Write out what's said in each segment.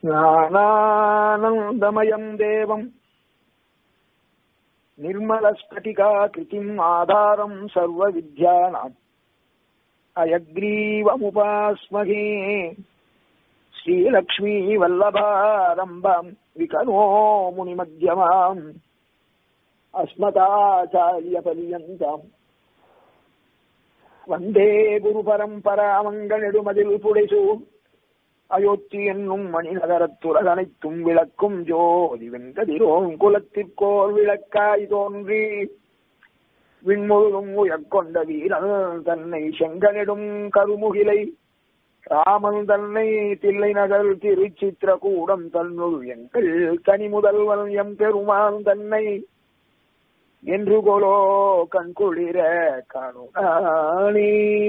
ज्ञानानन्दमयम् देवम् निर्मलस्फटिकाकृतिम् आधारम् सर्वविद्यानाम् अयग्रीवमुपास्महे श्रीलक्ष्मीवल्लभारम्भाम् विकनो मुनिमध्यमाम् अस्मदाचार्यपर्यन्ताम् வந்தே குரு பரம்பராமங்கனெடுமதில் புடைசூ அயோத்தி என்னும் மணிநகரத்துலகனைத்தும் விளக்கும் ஜோதி வெங்கதிரோன் குலத்திற்கோர் விளக்காய் தோன்றி விண்முழுதும் உயர்கொண்ட வீரன் தன்னை செங்கனிடும் கருமுகிலை ராமன் தன்னை தில்லை நகர் திருச்சித்திரகூடம் தன்னுள் எங்கள் தனி முதல்வன் எம் பெருமான் தன்னை என்று கோலோ கண்குளிர காணி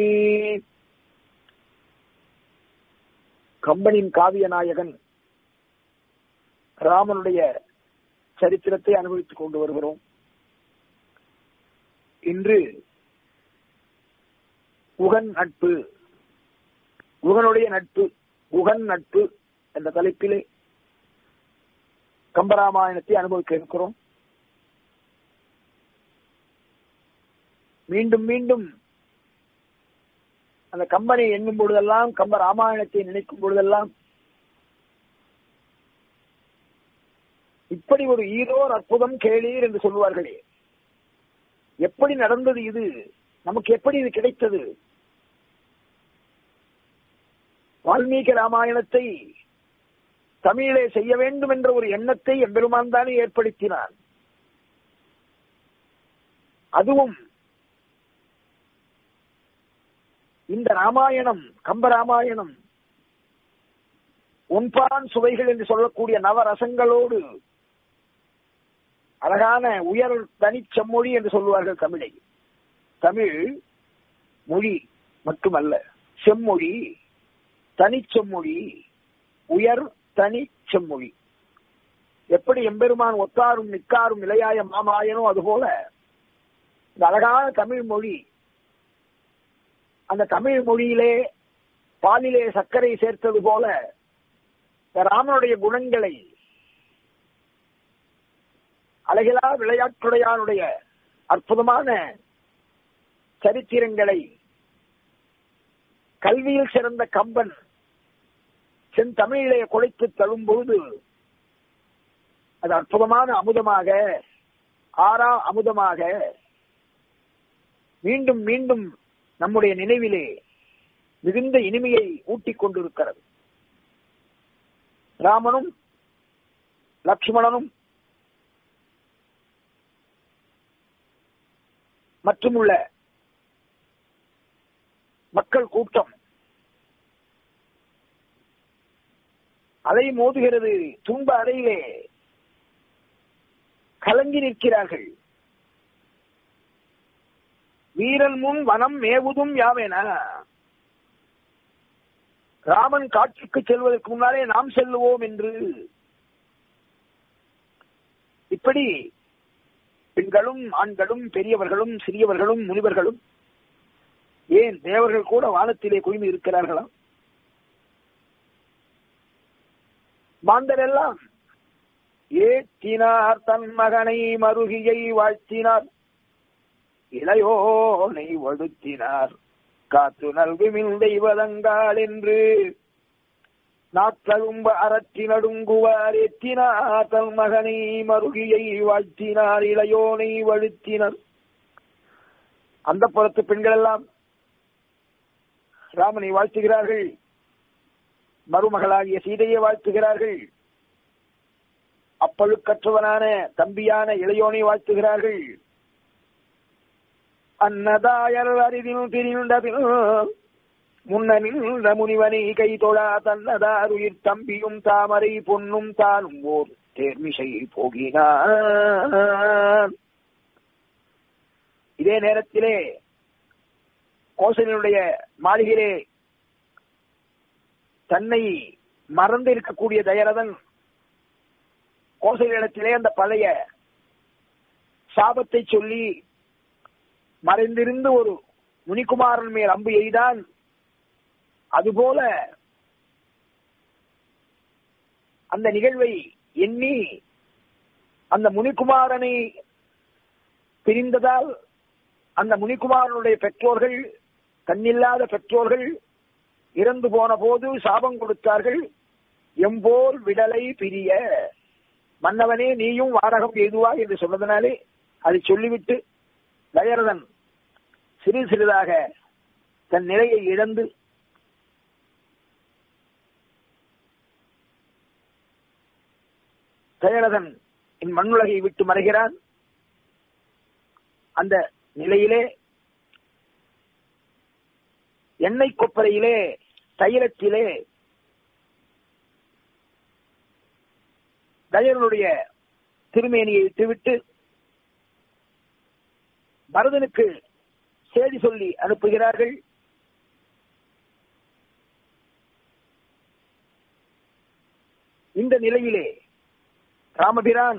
கம்பனின் காவிய நாயகன் ராமனுடைய சரித்திரத்தை அனுபவித்துக் கொண்டு வருகிறோம் இன்று உகன் நட்பு உகனுடைய நட்பு உகன் நட்பு என்ற தலைப்பிலே கம்பராமாயணத்தை அனுபவிக்க இருக்கிறோம் மீண்டும் மீண்டும் அந்த கம்பனை எண்ணும் பொழுதெல்லாம் கம்ப ராமாயணத்தை நினைக்கும் பொழுதெல்லாம் இப்படி ஒரு ஈரோர் அற்புதம் கேளீர் என்று சொல்லுவார்களே எப்படி நடந்தது இது நமக்கு எப்படி இது கிடைத்தது வால்மீகி ராமாயணத்தை தமிழிலே செய்ய வேண்டும் என்ற ஒரு எண்ணத்தை எம்பெருமான் தானே ஏற்படுத்தினார் அதுவும் இந்த ராமாயணம் கம்ப ராமாயணம் ஒன்பான் சுவைகள் என்று சொல்லக்கூடிய நவரசங்களோடு அழகான உயர் தனி செம்மொழி என்று சொல்லுவார்கள் தமிழை தமிழ் மொழி மட்டுமல்ல செம்மொழி தனிச்செம்மொழி உயர் தனி செம்மொழி எப்படி எம்பெருமான் ஒத்தாரும் நிக்காரும் நிலையாய மாமாயனோ அதுபோல இந்த அழகான தமிழ் மொழி அந்த தமிழ் மொழியிலே பாலிலே சர்க்கரை சேர்த்தது போல ராமனுடைய குணங்களை அழகிலா விளையாட்டுடையானுடைய அற்புதமான சரித்திரங்களை கல்வியில் சிறந்த கம்பன் செந்தமிழிலே குழைத்து தழும் பொழுது அது அற்புதமான அமுதமாக ஆறா அமுதமாக மீண்டும் மீண்டும் நம்முடைய நினைவிலே மிகுந்த இனிமையை ஊட்டிக் கொண்டிருக்கிறது ராமனும் லக்ஷ்மணனும் மற்றும் உள்ள மக்கள் கூட்டம் அலை மோதுகிறது துன்ப அறையிலே கலங்கி நிற்கிறார்கள் வீரன் முன் வனம் மேவுதும் யாவேன ராமன் காட்சிக்கு செல்வதற்கு முன்னாலே நாம் செல்லுவோம் என்று இப்படி பெண்களும் ஆண்களும் பெரியவர்களும் சிறியவர்களும் முனிவர்களும் ஏன் தேவர்கள் கூட வானத்திலே குழுமி இருக்கிறார்களா மாந்தர் எல்லாம் ஏற்றினார் தன் மகனை மருகியை வாழ்த்தினார் இளையோனை வடுத்தினார் காத்து நல்குமின் தெய்வதங்கால் என்று நாற்றழும்ப அறற்றி நடுங்குவார் எத்தினார் தன் மகனை மருகியை வாழ்த்தினார் இளையோனை வழுத்தினர் அந்த புறத்து பெண்கள் எல்லாம் ராமனை வாழ்த்துகிறார்கள் மருமகளாகிய சீதையை வாழ்த்துகிறார்கள் அப்பழுக்கற்றவனான தம்பியான இளையோனை வாழ்த்துகிறார்கள் அன்னதாயர் அரிதில் திரிந்தபில் முன்னனில் முனிவனை கை தொழா தன்னதாருயிர் தம்பியும் தாமரை பொன்னும் தானும் ஓர் தேர்மிசை போகினார் இதே நேரத்திலே கோசலினுடைய மாளிகையிலே தன்னை மறந்து இருக்கக்கூடிய தயரதன் கோசலிடத்திலே அந்த பழைய சாபத்தை சொல்லி மறைந்திருந்து ஒரு முனிகுமாரன் மேல் அம்பு எய்தான் அதுபோல அந்த நிகழ்வை எண்ணி அந்த முனிகுமாரனை பிரிந்ததால் அந்த முனிகுமாரனுடைய பெற்றோர்கள் கண்ணில்லாத பெற்றோர்கள் இறந்து போன போது சாபம் கொடுத்தார்கள் எம்போல் விடலை பிரிய மன்னவனே நீயும் வாடகம் எய்துவாய் என்று சொன்னதனாலே அதை சொல்லிவிட்டு தயரதன் சிறு சிறிதாக தன் நிலையை இழந்து தயரதன் இன் மண்ணுலகை விட்டு மறைகிறான் அந்த நிலையிலே எண்ணெய் கொப்பரையிலே தைலத்திலே தயரனுடைய திருமேனியை விட்டுவிட்டு பரதனுக்கு செய்தி சொல்லி அனுப்புகிறார்கள் இந்த நிலையிலே ராமபிரான்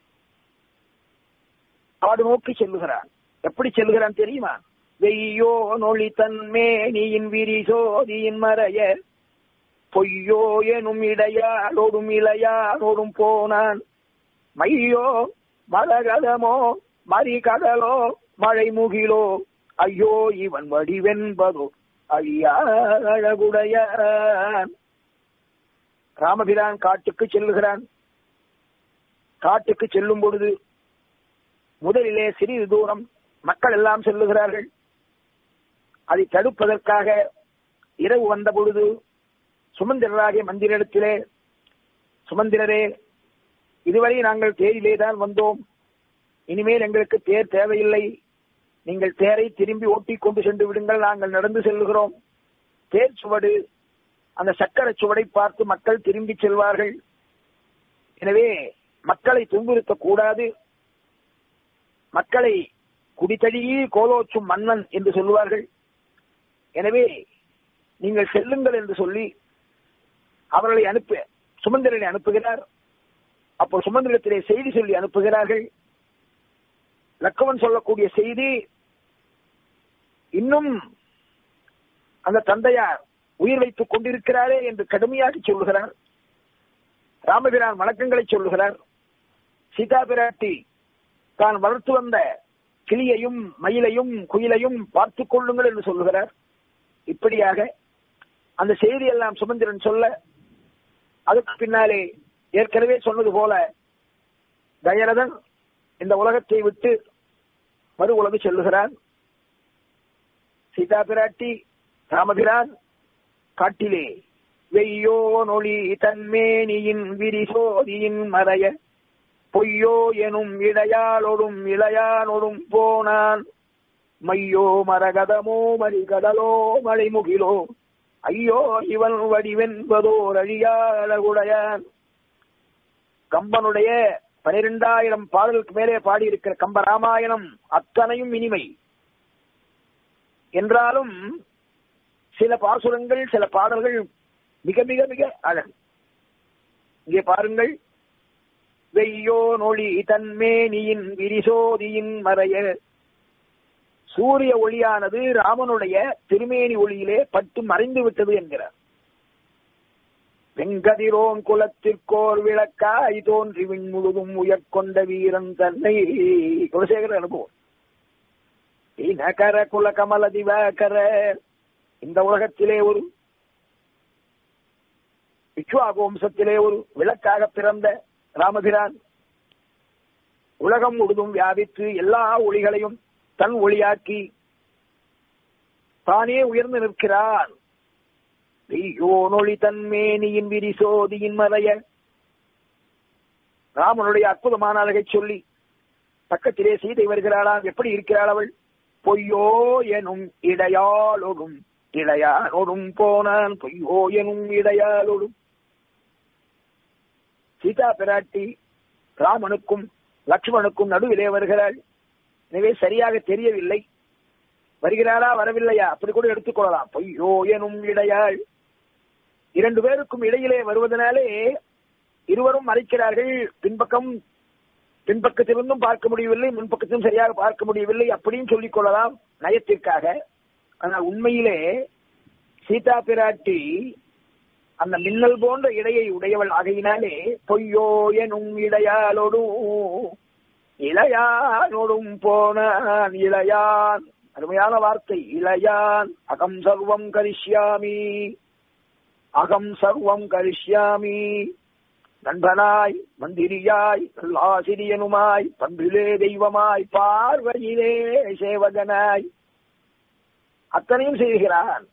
காடு நோக்கி செல்லுகிறான் எப்படி செல்லுகிறான் தெரியுமா வெய்யோ நொழி தன்மேனியின் விரிசோதியின் மறைய பொய்யோ எனும் இடையாளோடும் இளையாளோடும் போனான் மையோ மலகதமோ மறிகடலோ மழை முகிலோ ஐயோ இவன் வடிவென்பதோ ஐயா அழகுடையான் ராமபிரான் காட்டுக்கு செல்லுகிறான் காட்டுக்கு செல்லும் பொழுது முதலிலே சிறிது தூரம் மக்கள் எல்லாம் செல்லுகிறார்கள் அதை தடுப்பதற்காக இரவு வந்த பொழுது சுமந்திரராகிய மந்திரிடத்திலே சுமந்திரரே இதுவரை நாங்கள் தேரிலே தான் வந்தோம் இனிமேல் எங்களுக்கு தேர் தேவையில்லை நீங்கள் தேரை திரும்பி ஓட்டிக் கொண்டு சென்று விடுங்கள் நாங்கள் நடந்து செல்லுகிறோம் தேர் சுவடு அந்த சக்கர சுவடை பார்த்து மக்கள் திரும்பி செல்வார்கள் எனவே மக்களை துன்புறுத்தக் கூடாது மக்களை குடித்தடியே கோலோச்சும் மன்னன் என்று சொல்லுவார்கள் எனவே நீங்கள் செல்லுங்கள் என்று சொல்லி அவர்களை அனுப்ப சுமந்திரனை அனுப்புகிறார் அப்போ சுமந்திரத்திலே செய்தி சொல்லி அனுப்புகிறார்கள் லக்கவன் சொல்லக்கூடிய செய்தி இன்னும் அந்த தந்தையார் உயிர் வைத்துக் கொண்டிருக்கிறாரே என்று கடுமையாக சொல்லுகிறார் ராமபிரான் வணக்கங்களை சொல்லுகிறார் சீதா பிராட்டி தான் வளர்த்து வந்த கிளியையும் மயிலையும் குயிலையும் பார்த்துக் கொள்ளுங்கள் என்று சொல்லுகிறார் இப்படியாக அந்த செய்தி எல்லாம் சுமந்திரன் சொல்ல அதுக்கு பின்னாலே ஏற்கனவே சொன்னது போல தயரதன் இந்த உலகத்தை விட்டு மறு உலகு செல்லுகிறான் சீதா பிராட்டி ராமபிரான் காட்டிலே வெய்யோ நொழி தன்மேனியின் விரிசோதியின் மறைய பொய்யோ எனும் இடையாளொடும் இளையானொடும் போனான் மையோ மரகதமோ மறிகடலோ மலைமுகிலோ ஐயோ இவன் வடிவென்பதோர் அழியாளகுடையான் கம்பனுடைய பனிரெண்டாயிரம் பாடலுக்கு மேலே பாடியிருக்கிற கம்ப ராமாயணம் அத்தனையும் இனிமை என்றாலும் சில பாசுரங்கள் சில பாடல்கள் மிக மிக மிக அழகு இங்கே பாருங்கள் வெய்யோ நொழி தன்மேனியின் விரிசோதியின் மறைய சூரிய ஒளியானது ராமனுடைய திருமேனி ஒளியிலே பட்டு மறைந்து விட்டது என்கிறார் வெங்கதிரோன் குலத்திற்கோர் விளக்காய் தோன்றி விண் முழுதும் உயர்கொண்ட வீரன் தன்னை குலசேகர அனுபவம் நகர குல கமல திவாகர இந்த உலகத்திலே ஒரு இக்ஷ்வாகு வம்சத்திலே ஒரு விளக்காக பிறந்த ராமபிரான் உலகம் முழுதும் வியாபித்து எல்லா ஒளிகளையும் தன் ஒளியாக்கி தானே உயர்ந்து நிற்கிறான் நொழி தன்மேனியின் விரிசோதியின் மறைய ராமனுடைய அற்புதமான அழகை சொல்லி பக்கத்திலே சீதை வருகிறாளாம் எப்படி இருக்கிறாள் அவள் பொய்யோ எனும் இடையாளொடும் இடையாளொடும் போனான் பொய்யோ எனும் இடையாளொடும் சீதா பிராட்டி ராமனுக்கும் லக்ஷ்மணுக்கும் நடுவிலே வருகிறாள் எனவே சரியாக தெரியவில்லை வருகிறாரா வரவில்லையா அப்படி கூட எடுத்துக்கொள்ளலாம் பொய்யோ எனும் இடையாள் இரண்டு பேருக்கும் இடையிலே வருவதனாலே இருவரும் மறைக்கிறார்கள் பின்பக்கம் பின்பக்கத்திலிருந்தும் பார்க்க முடியவில்லை முன்பக்கத்திலும் சரியாக பார்க்க முடியவில்லை அப்படியும் சொல்லிக் கொள்ளலாம் நயத்திற்காக ஆனால் உண்மையிலே சீதா பிராட்டி அந்த மின்னல் போன்ற இடையை உடையவள் ஆகையினாலே பொய்யோ எனும் இடையாலோடும் இளையானோடும் போனான் இளையான் அருமையான வார்த்தை இளையான் அகம் சர்வம் கரிஷ்யாமி அகம் சர்வம் கரிஷ்யாமி நண்பனாய் மந்திரியாய் ஆசிரியனுமாய் பன்றிலே தெய்வமாய் பார்வையிலே சேவகனாய் அத்தனையும் செய்கிறான்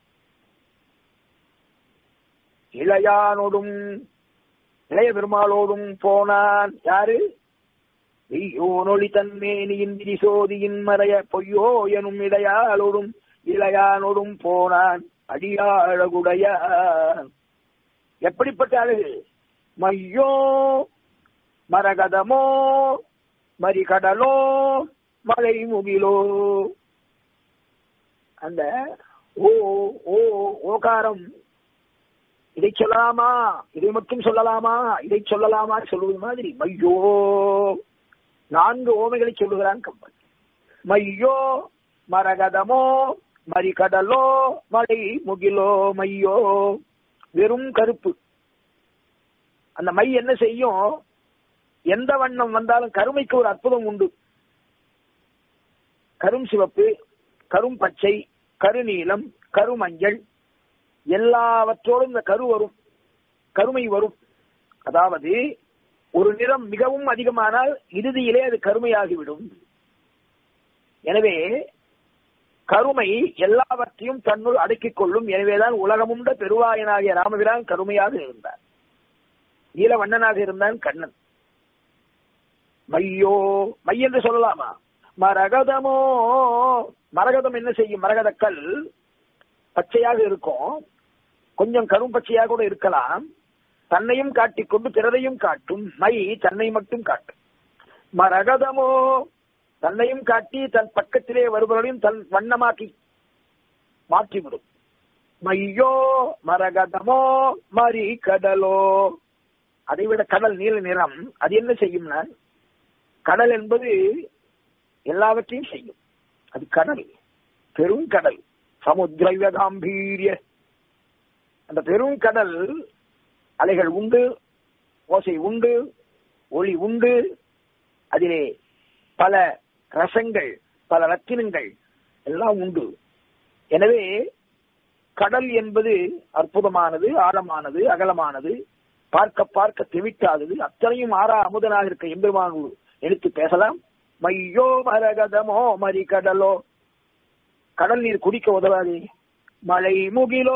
இளையானோடும் இளைய பெருமாளோடும் போனான் யாரு நொழி தன்மேனியின் விரிசோதியின் மறைய பொய்யோ எனும் இடையாளோடும் இளையானோடும் போனான் அடியாழகுடைய எப்படிப்பட்ட அழகு மையோ மரகதமோ மரிகடலோ மலை முகிலோ அந்த ஓ ஓ ஓகாரம் இதை சொல்லலாமா இதை மட்டும் சொல்லலாமா இதை சொல்லலாமா சொல்லுவது மாதிரி மையோ நான்கு ஓமைகளை சொல்லுகிறான் கம்பன் மையோ மரகதமோ மரிகடலோ மலை முகிலோ மையோ வெறும் கருப்பு அந்த மை என்ன செய்யும் எந்த வண்ணம் வந்தாலும் கருமைக்கு ஒரு அற்புதம் உண்டு கரும் சிவப்பு கரும் பச்சை கருநீலம் கருமஞ்சள் எல்லாவற்றோடும் இந்த கரு வரும் கருமை வரும் அதாவது ஒரு நிறம் மிகவும் அதிகமானால் இறுதியிலே அது கருமையாகிவிடும் எனவே கருமை எல்லாவற்றையும் தன்னுள் அடக்கிக் கொள்ளும் எனவேதான் உலகமுண்ட பெருவாயனாகிய ராமபிரான் கருமையாக இருந்தார் நீலவண்ணனாக இருந்தான் கண்ணன் மையோ மை என்று சொல்லலாமா மரகதமோ மரகதம் என்ன செய்யும் மரகதக்கல் பச்சையாக இருக்கும் கொஞ்சம் கரும் பச்சையாக கூட இருக்கலாம் தன்னையும் காட்டிக்கொண்டு பிறரையும் காட்டும் மை தன்னை மட்டும் காட்டும் மரகதமோ தன்னையும் காட்டி தன் பக்கத்திலே வருபவர்களையும் தன் வண்ணமாக்கி மாற்றிவிடும் மையோ மரகதமோ மரி கடலோ அதைவிட கடல் நீல நிறம் அது என்ன செய்யும்னா கடல் என்பது எல்லாவற்றையும் செய்யும் அது கடல் பெரும் கடல் சமுத்திர காம்பீரிய அந்த பெரும் கடல் அலைகள் உண்டு ஓசை உண்டு ஒளி உண்டு அதிலே பல ரசங்கள் பல ரத்தினங்கள் எல்லாம் உண்டு எனவே கடல் என்பது அற்புதமானது ஆழமானது அகலமானது பார்க்க பார்க்க தெவிட்டாதது அத்தனையும் ஆறா அமுதனாக இருக்க எம்பெருமான் எடுத்து பேசலாம் மையோ மரகதமோ மரி கடலோ கடல் நீர் குடிக்க உதவாது மழை முகிலோ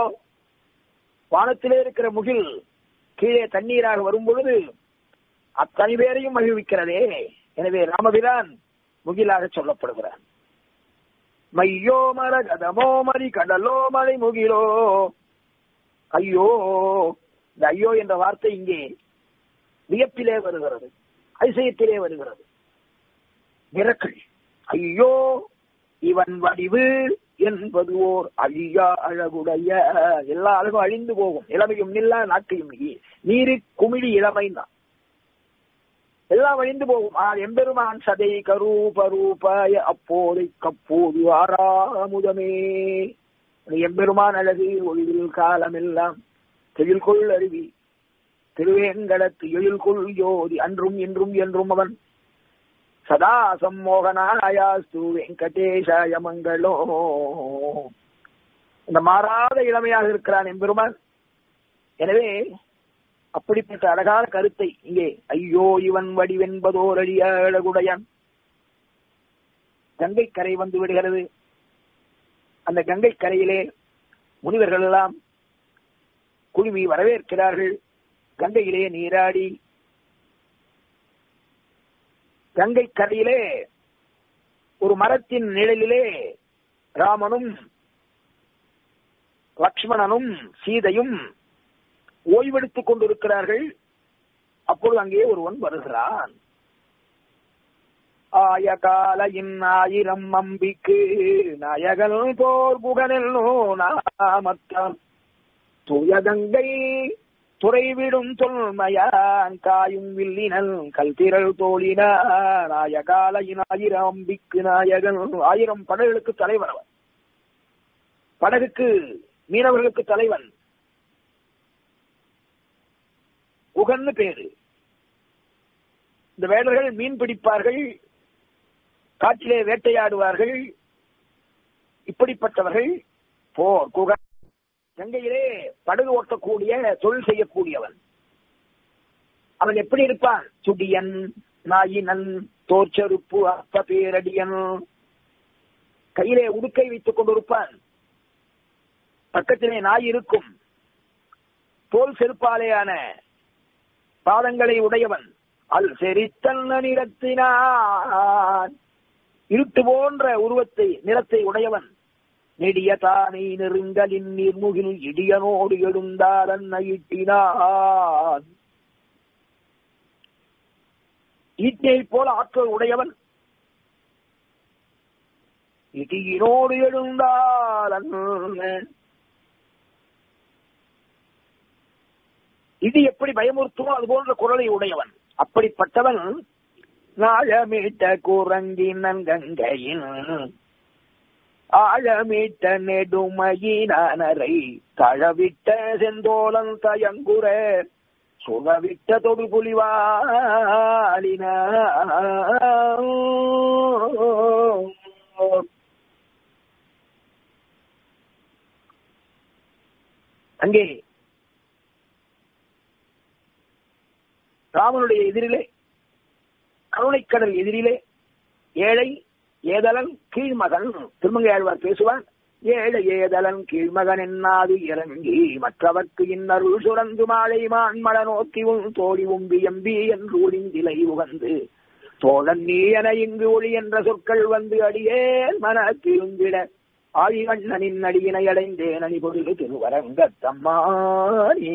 வானத்திலே இருக்கிற முகில் கீழே தண்ணீராக வரும் பொழுது அத்தனை பேரையும் மகிழ்விக்கிறதே எனவே ராமபிரான் முகிலாக சொல்லப்படுகிறார் மையோ மரகதமோ மரி கடலோ மலை முகிலோ ஐயோ இந்த ஐயோ என்ற வார்த்தை இங்கே வியப்பிலே வருகிறது அதிசயத்திலே வருகிறது மிரக்கள் ஐயோ இவன் வடிவு என்பது ஓர் அழியா அழகுடைய எல்லா அழகும் அழிந்து போகும் இளமையும் நில்லா நாட்டையும் நீரு குமிழி இளமை தான் எல்லாம் அழிந்து போகும் ஆனால் எம்பெருமான் சதை கரூப ரூபாய அப்போதை கப்போது ஆறாமுதமே எம்பெருமான் அழகு ஒளிவில் காலமெல்லாம் தெழில்கொள் அருவி திருவேங்கடத்து எழில்கொள் யோதி அன்றும் இன்றும் என்றும் அவன் சதா சம்மோகனாயாஸ்து வெங்கடேஷாய மங்களோ இந்த மாறாத இளமையாக இருக்கிறான் எம்பெருமான் எனவே அப்படிப்பட்ட அழகான கருத்தை இங்கே ஐயோ இவன் வடிவென்பதோர் அடிய அழகுடையான் கங்கை கரை வந்து விடுகிறது அந்த கங்கை கரையிலே முனிவர்கள் எல்லாம் குழுவி வரவேற்கிறார்கள் கங்கையிலே நீராடி கங்கை கரையிலே ஒரு மரத்தின் நிழலிலே ராமனும் லக்ஷ்மணனும் சீதையும் ஓய்வெடுத்துக் கொண்டிருக்கிறார்கள் அப்பொழுது அங்கே ஒருவன் வருகிறான் ஆய காலையின் ஆயிரம் அம்பிக்கு நாயகன் போர் புகனில் நாமத்தான் தூய கங்கை துறைவிடும் தொல்மையான் காயும் வில்லினல் கல்திரள் தோழினான் ஆய காலையின் ஆயிரம் அம்பிக்கு நாயகன் ஆயிரம் படகுகளுக்கு தலைவர் அவன் படகுக்கு மீனவர்களுக்கு தலைவன் குகன்னு பேரு இந்த வேடர்கள் மீன் பிடிப்பார்கள் காட்டிலே வேட்டையாடுவார்கள் இப்படிப்பட்டவர்கள் போர் குகன் கங்கையிலே படகு ஓட்டக்கூடிய தொழில் செய்யக்கூடியவன் அவன் எப்படி இருப்பான் சுடியன் நாயினன் தோற்சருப்பு அப்ப பேரடியன் கையிலே உடுக்கை வைத்துக் கொண்டிருப்பான் பக்கத்திலே நாய் இருக்கும் தோல் செருப்பாலேயான பாதங்களை உடையவன் அல் செரித்தன்ன நிறத்தினான் இருட்டு போன்ற உருவத்தை நிறத்தை உடையவன் நெடிய தானை நெருங்கலின் நீர்முகில் இடியனோடு எழுந்தாரன் ஈட்டினான் ஈட்டியை போல ஆற்றல் உடையவன் இடியினோடு எழுந்தாரன் இது எப்படி பயமுறுத்துமோ அது போன்ற குரலை உடையவன் அப்படிப்பட்டவன் நாழமீட்ட குரங்கினன் கங்கையின் ஆழமீட்ட நெடுமையினரை தழவிட்ட செந்தோலன் தயங்குற சுழவிட்ட தொடு புலிவாலின அங்கே ராமனுடைய எதிரிலே கருணைக்கடல் எதிரிலே ஏழை ஏதலன் கீழ்மகன் திருமங்கையாழ்வார் பேசுவார் ஏழை ஏதலன் கீழ்மகன் என்னாது இறங்கி மற்றவர்க்கு இன்னருள் சுரந்து மாலை மான்மட நோக்கி உன் தோழி உம்பி எம்பி என்று ஒளிந்திலை உகந்து தோழன் நீ என இங்கு ஒளி என்ற சொற்கள் வந்து அடியேன் மன திருந்திட ஆழிவண்ணனின் அடியினை அடைந்தேன் அணி பொருள் திருவரங்கத்தம்மானே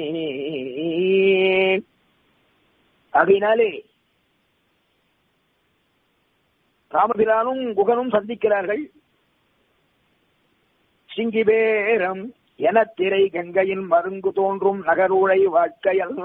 ஆகையினாலே ராமபிரானும் குகனும் சந்திக்கிறார்கள் சிங்கிபேரம் என திரை கங்கையின் மருங்கு தோன்றும் நகருளை வாழ்க்கையல்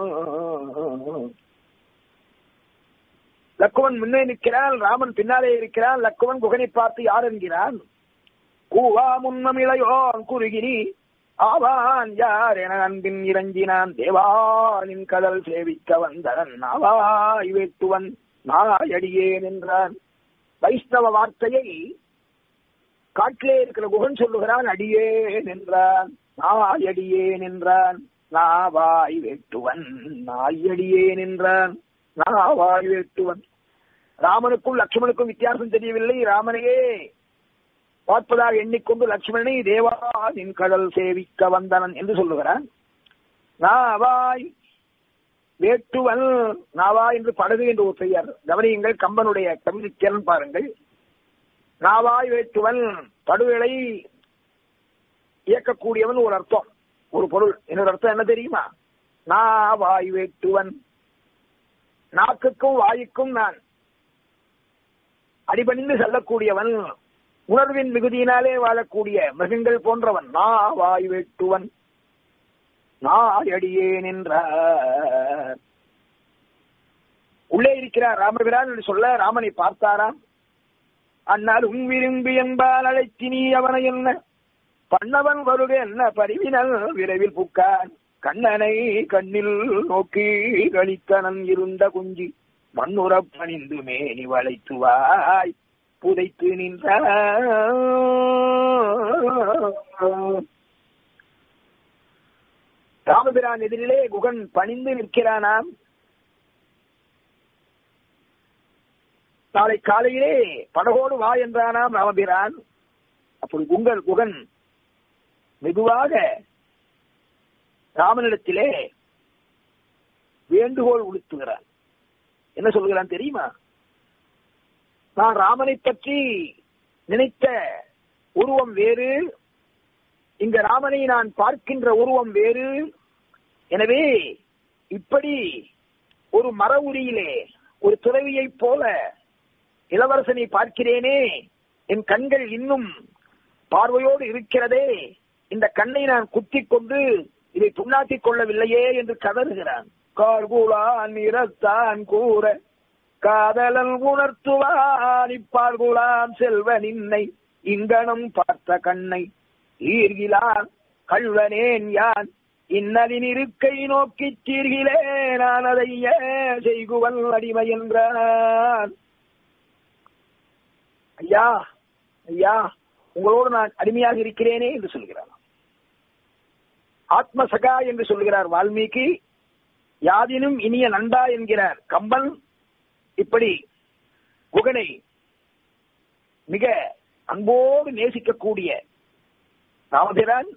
லக்குவன் முன்னே நிற்கிறான் ராமன் பின்னாலே இருக்கிறான் லக்குவன் குகனை பார்த்து யார் என்கிறான் கூவா முன்னம் இளையோன் குறுகினி ஆவான் யார் என அன்பின் இறங்கினான் தேவானின் கடல் சேவிக்க வந்தவன் நாவாய் வேட்டுவன் நாயடியேன் என்றான் வைஷ்ணவ வார்த்தையை காட்டிலே இருக்கிற குகன் சொல்லுகிறான் அடியேன் என்றான் நாயடியேன் என்றான் நாவாய் வேட்டுவன் நாயடியேன் என்றான் நாவாய் வேட்டுவன் ராமனுக்கும் லட்சுமணுக்கும் வித்தியாசம் தெரியவில்லை ராமனையே பார்ப்பதாக எண்ணிக்கொண்டு லட்சுமணனை தேவானின் கடல் சேவிக்க வந்தனன் என்று சொல்லுகிறான் நாவாய் வேட்டுவன் நாவா என்று படகு என்று ஒரு பெயர் கவனியுங்கள் கம்பனுடைய கவிதைத்திறன் பாருங்கள் நாவாய் வேட்டுவன் படுகளை இயக்கக்கூடியவன் ஒரு அர்த்தம் ஒரு பொருள் இன்னொரு அர்த்தம் என்ன தெரியுமா நாவாய் வேட்டுவன் நாக்குக்கும் வாய்க்கும் நான் அடிபணிந்து செல்லக்கூடியவன் உணர்வின் மிகுதியினாலே வாழக்கூடிய மிருகங்கள் போன்றவன் நான் வாய் வெட்டுவன் நாயடியேன் என்றார் உள்ளே இருக்கிறார் ராமபிரான் என்று சொல்ல ராமனை பார்த்தாராம் அன்னால் உன் விரும்பி என்பால் அழைத்தினி அவனை என்ன பண்ணவன் வருக என்ன பரிவினல் விரைவில் புக்கான் கண்ணனை கண்ணில் நோக்கி கழித்தனன் இருந்த குஞ்சி மண்ணுறப் பணிந்து மேனி வளைத்துவாய் புதைத்து நின்ற ராமபிரான் எதிரிலே குகன் பணிந்து நிற்கிறானாம் நாளை காலையிலே படகோடு வா என்றானாம் ராமபிரான் அப்படி உங்கள் குகன் மெதுவாக ராமனிடத்திலே வேண்டுகோள் உடுத்துகிறான் என்ன சொல்கிறான் தெரியுமா நான் ராமனை பற்றி நினைத்த உருவம் வேறு இங்க ராமனை நான் பார்க்கின்ற உருவம் வேறு எனவே இப்படி ஒரு மர உரியிலே ஒரு துறவியைப் போல இளவரசனை பார்க்கிறேனே என் கண்கள் இன்னும் பார்வையோடு இருக்கிறதே இந்த கண்ணை நான் குத்திக் கொண்டு இதை துண்ணாட்டிக் கொள்ளவில்லையே என்று கதறுகிறான் கார்குலான் நிறத்தான் கூற காதலன் உணர்த்துவான் இப்பார்குலாம் செல்வ நின்னை இங்கனம் பார்த்த கண்ணை ஈர்கிலான் கள்வனேன் யான் இன்னலின் இருக்கை நோக்கி தீர்கிலே நான் அதைய செய்குவல் அடிமை என்றான் ஐயா ஐயா உங்களோடு நான் அடிமையாக இருக்கிறேனே என்று சொல்கிறார் ஆத்மசகா என்று சொல்கிறார் வால்மீகி யாதினும் இனிய நண்டா என்கிறார் கம்பன் இப்படி குகனை மிக அன்போடு நேசிக்கக்கூடிய ராமபிரான்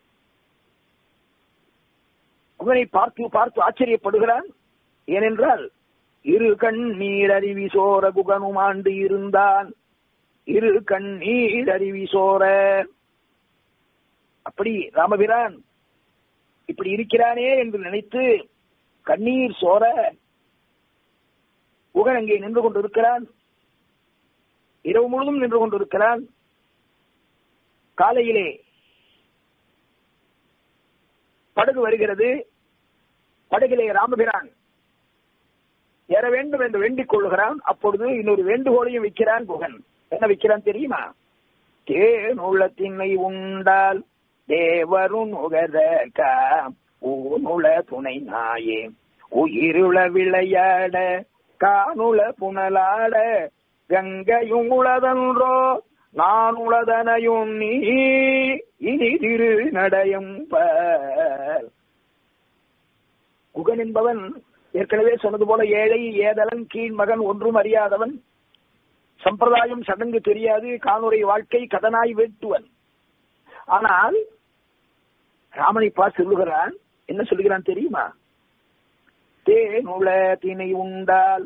குகனை பார்த்து பார்த்து ஆச்சரியப்படுகிறான் ஏனென்றால் இரு கண்ணீர் அருவி சோர குகனும் ஆண்டு இருந்தான் இரு கண்ணீர் அருவி சோர அப்படி ராமபிரான் இப்படி இருக்கிறானே என்று நினைத்து கண்ணீர் சோர குகன் அங்கே நின்று கொண்டிருக்கிறான் இரவு முழுதும் நின்று கொண்டிருக்கிறான் காலையிலே படகு வருகிறது படகிலே ராமபிரான் ஏற வேண்டும் என்று வேண்டிக் கொள்ளுகிறான் அப்பொழுது இன்னொரு வேண்டுகோளையும் வைக்கிறான் குகன் என்ன வைக்கிறான் தெரியுமா தேனுள்ள திண்ணை உண்டால் தேவரும் உகதற்க ஊனுள துணை நாயே உயிருள விளையாட காணுள புனலாட கங்கையும் உளதன்றோ நான் உளதனையும் நீ இனி திரு நடையும் குகன் என்பவன் ஏற்கனவே சொன்னது போல ஏழை ஏதலன் கீழ் மகன் ஒன்றும் அறியாதவன் சம்பிரதாயம் சடங்கு தெரியாது காணுரை வாழ்க்கை கதனாய் வேட்டுவன் ஆனால் ராமனை பார்த்து சொல்லுகிறான் என்ன சொல்லுகிறான் தெரியுமா தேனுள திணை உண்டால்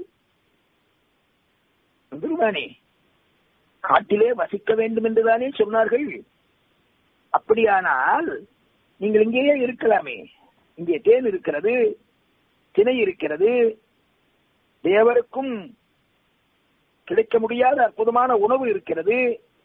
பெருமானே காட்டிலே வசிக்க வேண்டும் என்றுதானே சொன்னார்கள் அப்படியானால் நீங்கள் இங்கேயே இருக்கலாமே இங்கே தேன் இருக்கிறது திணை இருக்கிறது தேவருக்கும் கிடைக்க முடியாத அற்புதமான உணவு இருக்கிறது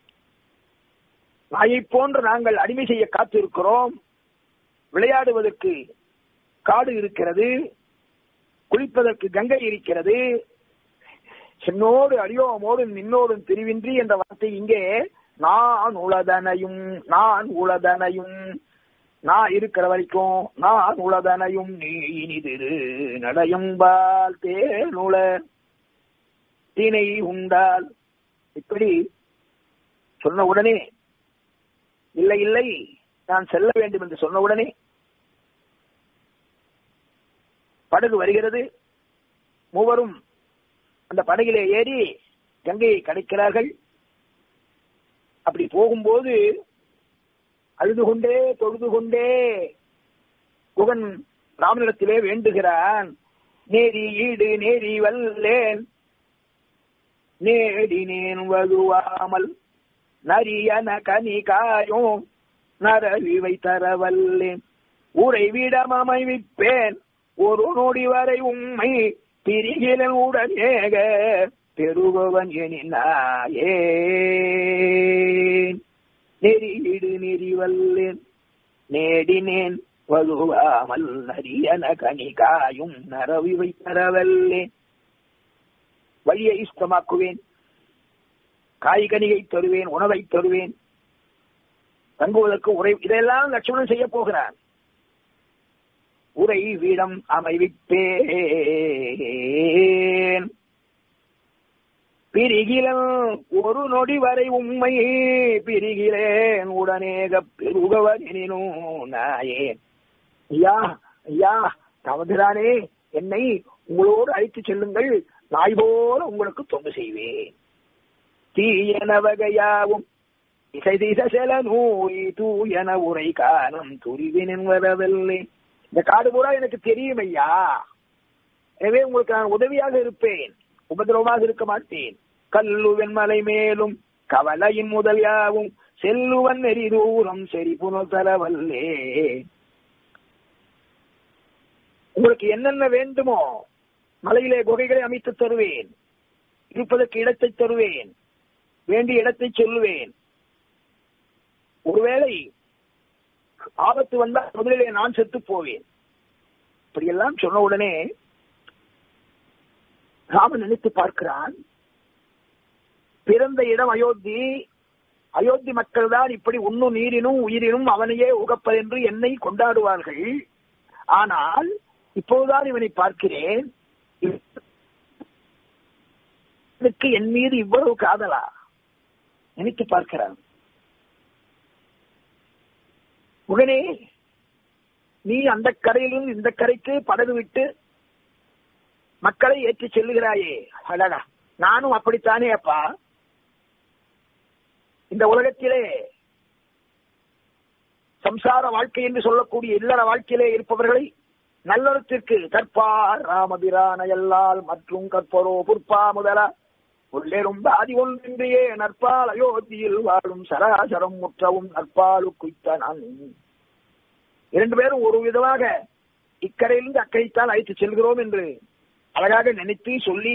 நாயை போன்று நாங்கள் அடிமை செய்ய காத்திருக்கிறோம் விளையாடுவதற்கு காடு இருக்கிறது குளிப்பதற்கு கங்கை இருக்கிறது சென்னோடு அடியோமோடு நின்னோடும் பிரிவின்றி என்ற வார்த்தை இங்கே நான் உளதனையும் நான் உளதனையும் நான் இருக்கிற வரைக்கும் நான் உளதனையும் நீ இனிதிரு நடையும்பால் தேனுள தீனை உண்டால் இப்படி சொன்ன உடனே இல்லை இல்லை நான் செல்ல வேண்டும் என்று சொன்ன உடனே படகு வருகிறது மூவரும் அந்த படகிலே ஏறி கங்கையை கடைக்கிறார்கள் அப்படி போகும்போது அழுது கொண்டே தொழுது கொண்டே குகன் ராமனிடத்திலே வேண்டுகிறான் நேரி ஈடு நேரி வல்லேன் நேடினேன் வலுவாமல் நரியன கனி காயும் நரவிவை தரவல்லேன் ஊரை விடம் அமைவிப்பேன் ஒரு நொடி வரை உண்மை பிரிகிலன் உடனேக பெருபவன் எனினாயே நெறியிடு நெறிவல்லேன் நேடினேன் வலுவாமல் நரியன கனி காயும் நரவிவை தரவல்லேன் வழியை இஷ்டமாக்குவேன் காய்கனியை தருவேன் உணவை தருவேன் தங்குவதற்கு உரை இதெல்லாம் லட்சுமணன் செய்ய போகிறான் உரை வீடம் அமைவிப்பேன் பிரிகிலன் ஒரு நொடி வரை உண்மை பிரிகிலேன் உடனேக பெருகவனினும் நாயேன் ஐயா ஐயா தவறுதானே என்னை உங்களோடு அழைத்து செல்லுங்கள் நாய் போல உங்களுக்கு தொண்டு செய்வேன் தீயன வகையாவும் இசை திச செல நோய் தூயன உரை காலம் துரிவினின் வரவில்லை இந்த காடு பூரா எனக்கு தெரியும் ஐயா எனவே உங்களுக்கு நான் உதவியாக இருப்பேன் உபதிரவமாக இருக்க மாட்டேன் கல்லுவன் மலை மேலும் கவலையின் முதலியாவும் செல்லுவன் நெறி தூரம் சரி புனல் தரவல்லே உங்களுக்கு என்னென்ன வேண்டுமோ மலையிலே குகைகளை அமைத்து தருவேன் இருப்பதற்கு இடத்தை தருவேன் வேண்டிய இடத்தை சொல்லுவேன் ஒருவேளை ஆபத்து வந்தால் முதலிலே நான் செத்து போவேன் இப்படியெல்லாம் சொன்ன உடனே ராமன் நினைத்து பார்க்கிறான் பிறந்த இடம் அயோத்தி அயோத்தி மக்கள் தான் இப்படி உண்ணும் நீரினும் உயிரினும் அவனையே உகப்பதென்று என்னை கொண்டாடுவார்கள் ஆனால் இப்போதுதான் இவனை பார்க்கிறேன் இவனுக்கு என் மீது இவ்வளவு காதலா நினைத்து பார்க்கிறான் உடனே நீ அந்த கரையிலும் இந்த கரைக்கு படகு விட்டு மக்களை ஏற்றி செல்லுகிறாயே அடடா நானும் அப்படித்தானே அப்பா இந்த உலகத்திலே சம்சார வாழ்க்கை என்று சொல்லக்கூடிய இல்லற வாழ்க்கையிலே இருப்பவர்களை நல்லறத்திற்கு கற்பார் ராமபிரான எல்லால் மற்றும் கற்பரோ புற்பா முதலா உள்ளேரும் பாதி ஒன்றின்றியே நற்பால் அயோத்தியில் வாழும் சராசரம் முற்றவும் நற்பாலு குய்த்த நான் இரண்டு பேரும் ஒரு விதமாக இக்கரையிலிருந்து அக்கறைத்தான் அழைத்து செல்கிறோம் என்று அழகாக நினைத்து சொல்லி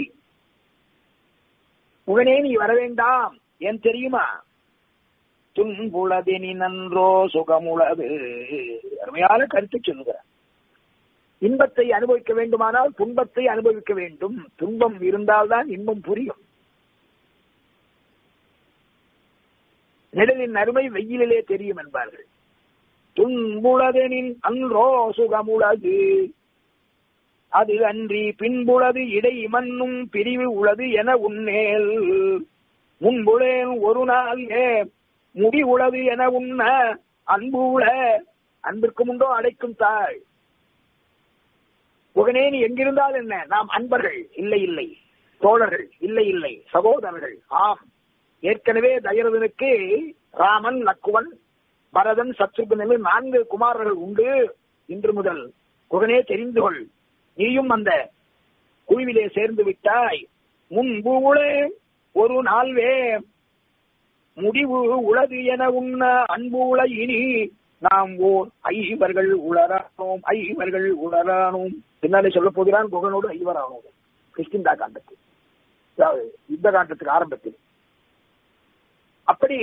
உடனே நீ வர வேண்டாம் ஏன் தெரியுமா துன்புளது நீ நன்றோ சுகமுளது அருமையான கருத்தை சொல்லுகிறார் இன்பத்தை அனுபவிக்க வேண்டுமானால் துன்பத்தை அனுபவிக்க வேண்டும் துன்பம் இருந்தால்தான் இன்பம் புரியும் நிழலின் அருமை வெயிலிலே தெரியும் என்பார்கள் துன்புளதெனின் அன்றோ சுகமுளது அது அன்றி பின்புளது இடை மண்ணும் பிரிவு உளது என உன்னேல் முன்புளேன் ஒரு நாள் ஏ முடி உளது என உண்ண அன்பு உள அன்பிற்கு முண்டோ அடைக்கும் தாய் உடனே நீ எங்கிருந்தால் என்ன நாம் அன்பர்கள் இல்லை இல்லை தோழர்கள் இல்லை இல்லை சகோதரர்கள் ஆம் ஏற்கனவே தயரதனுக்கு ராமன் லக்குவன் பரதன் சத்ருகன் நான்கு குமாரர்கள் உண்டு இன்று முதல் குகனே தெரிந்து கொள் நீயும் அந்த குழுவிலே சேர்ந்து விட்டாய் முன்பு உளே ஒரு நாள்வே முடிவு உளது என உண்ண அன்பு உள இனி நாம் ஓர் ஐவர்கள் உளரானோம் ஐவர்கள் உளரானோம் பின்னாலே சொல்ல போகிறான் குகனோடு ஐவரானோம் கிருஷ்ணந்தா காண்டத்தில் அதாவது யுத்த காண்டத்துக்கு ஆரம்பத்தில் அப்படி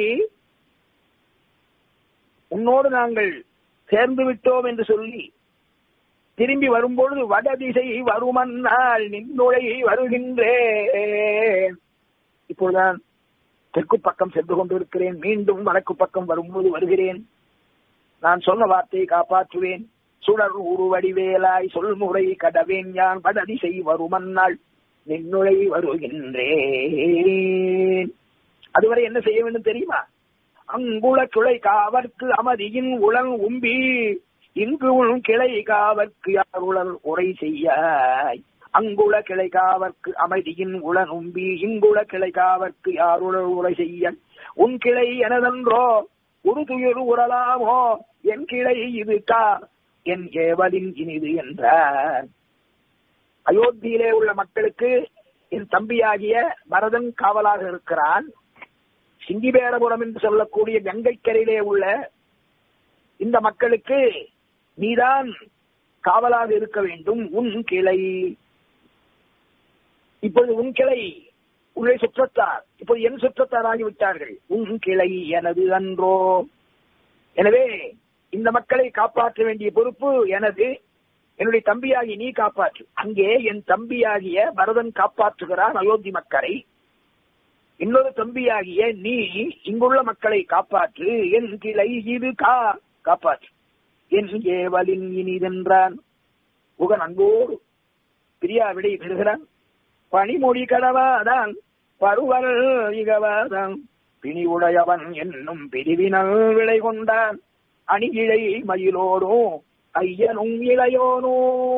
உன்னோடு நாங்கள் சேர்ந்து விட்டோம் என்று சொல்லி திரும்பி வரும்பொழுது வடதிசை வருமன்னால் நின்னுழை வருகின்றேன் இப்பொழுதுதான் தெற்கு பக்கம் சென்று கொண்டிருக்கிறேன் மீண்டும் வடக்கு பக்கம் வரும்போது வருகிறேன் நான் சொன்ன வார்த்தையை காப்பாற்றுவேன் சுடர் உருவடிவேலாய் சொல்முறை கடவேன் யான் வடதிசை வருமன்னால் நின்னுழை வருகின்றேன் அதுவரை என்ன செய்ய வேண்டும் தெரியுமா அங்குள கிளை காவற்கு அமதியின் உளன் உம்பி இங்கு உள் கிளை காவற்கு யார் உளல் உரை செய்யாய் அங்குள கிளை காவற்கு அமைதியின் உளன் உம்பி இங்குள கிளை காவற்கு யார் உளல் உரை செய்ய உன் கிளை எனதன்றோ ஒரு துயர் உறலாமோ என் கிளை இது கா என் ஏவலின் இனிது என்றார் அயோத்தியிலே உள்ள மக்களுக்கு என் தம்பியாகிய பரதன் காவலாக இருக்கிறான் சிங்கிபேரபுரம் என்று சொல்லக்கூடிய கங்கைக்கரையிலே உள்ள இந்த மக்களுக்கு நீதான் காவலாக இருக்க வேண்டும் உன் கிளை இப்பொழுது உன் கிளை உன்னை சுற்றத்தார் இப்போது என் சுற்றத்தார் ஆகிவிட்டார்கள் உன் கிளை எனது அன்றோ எனவே இந்த மக்களை காப்பாற்ற வேண்டிய பொறுப்பு எனது என்னுடைய தம்பியாகி நீ காப்பாற்று அங்கே என் தம்பியாகிய பரதன் காப்பாற்றுகிறான் அயோத்தி மக்களை இன்னொரு தம்பியாகிய நீ இங்குள்ள மக்களை காப்பாற்று என் கிளை இது கா காப்பாற்று என் ஏவலின் இனிதென்றான் உகன் அன்போடு பிரியா விடை பெறுகிறான் பனிமொழி கடவாதான் பருவல் இகவாதான் பிணி உடையவன் என்னும் பிரிவினல் விளை கொண்டான் அணியிழை மயிலோடும் ஐயனும் இளையோனோ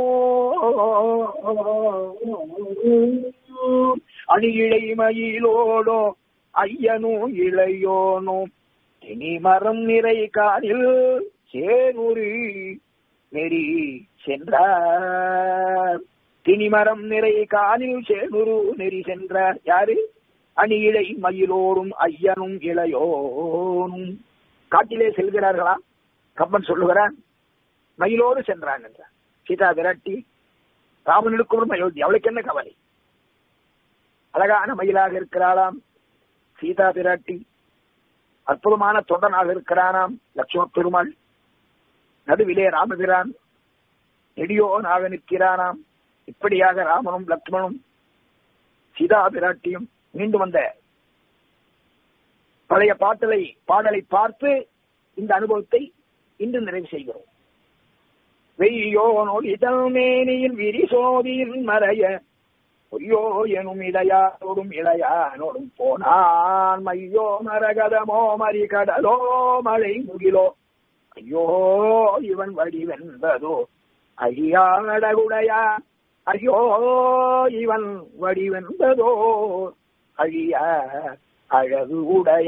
அணியிழை மயிலோடோ ஐயனும் இளையோனோ தினி மரம் நிறை காலில் சேனூரி நெறி சென்றார் தினிமரம் நிறை காலில் சேனுரு நெறி சென்றார் யாரு அணியிழை மயிலோரும் ஐயனும் இளையோனும் காட்டிலே செல்கிறார்களா கம்பன் சொல்லுகிறான் மயிலோடு சென்றான் என்றார் சீதா விரட்டி ராமனுக்கும் அயோத்தி அவளுக்கு என்ன கவலை அழகான மயிலாக இருக்கிறாளாம் சீதா பிராட்டி அற்புதமான தொண்டனாக இருக்கிறானாம் லட்சுமண பெருமாள் நடுவிலே ராமபிரான் நெடியோனாக நிற்கிறானாம் இப்படியாக ராமனும் லக்ஷ்மணும் சீதா பிராட்டியும் மீண்டும் வந்த பழைய பாட்டலை பாடலை பார்த்து இந்த அனுபவத்தை இன்று நிறைவு செய்கிறோம் வெய்யோ நொடிதல் மேனியில் விரிசோதியின் மறைய பொய்யோ எனும் இடையானோடும் இளையானோடும் போனான் மையோ மரகதமோ மறி கடலோ மழை முகிலோ ஐயோ இவன் வடிவென்பதோ அழியாடகுடையா ஐயோ இவன் வடிவென்பதோ அழிய அழகு உடைய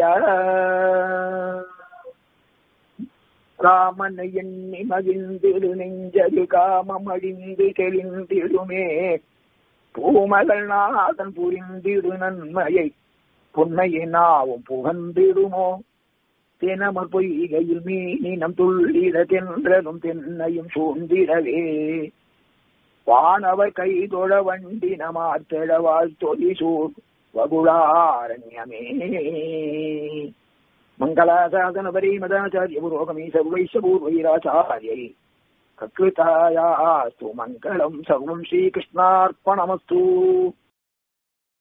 ராமனை எண்ணி மகிழ்ந்திடு நெஞ்சது காமம் அழிந்து தெளிந்திடுமே பூமகள் நாதன் புரிந்திடு நன்மையை புன்மையை நாவும் புகந்திடுமோ தினமர் பொய்கையில் மீனினம் துள்ளிட தென்றலும் தென்னையும் சூழ்ந்திடவே வானவர் கைதொழ வண்டினமார்த்தெழ வாழ்த்தொலி சூழ் வகுளாரண்யமே மங்களாசாசன பரீமதாச்சாரிய புரோகமீ சர்வைஷபூர்வைராச்சாரியை கக்ருதாயாஸ்து மங்களம் சர்வம் ஸ்ரீகிருஷ்ணார்ப்பணமஸ்து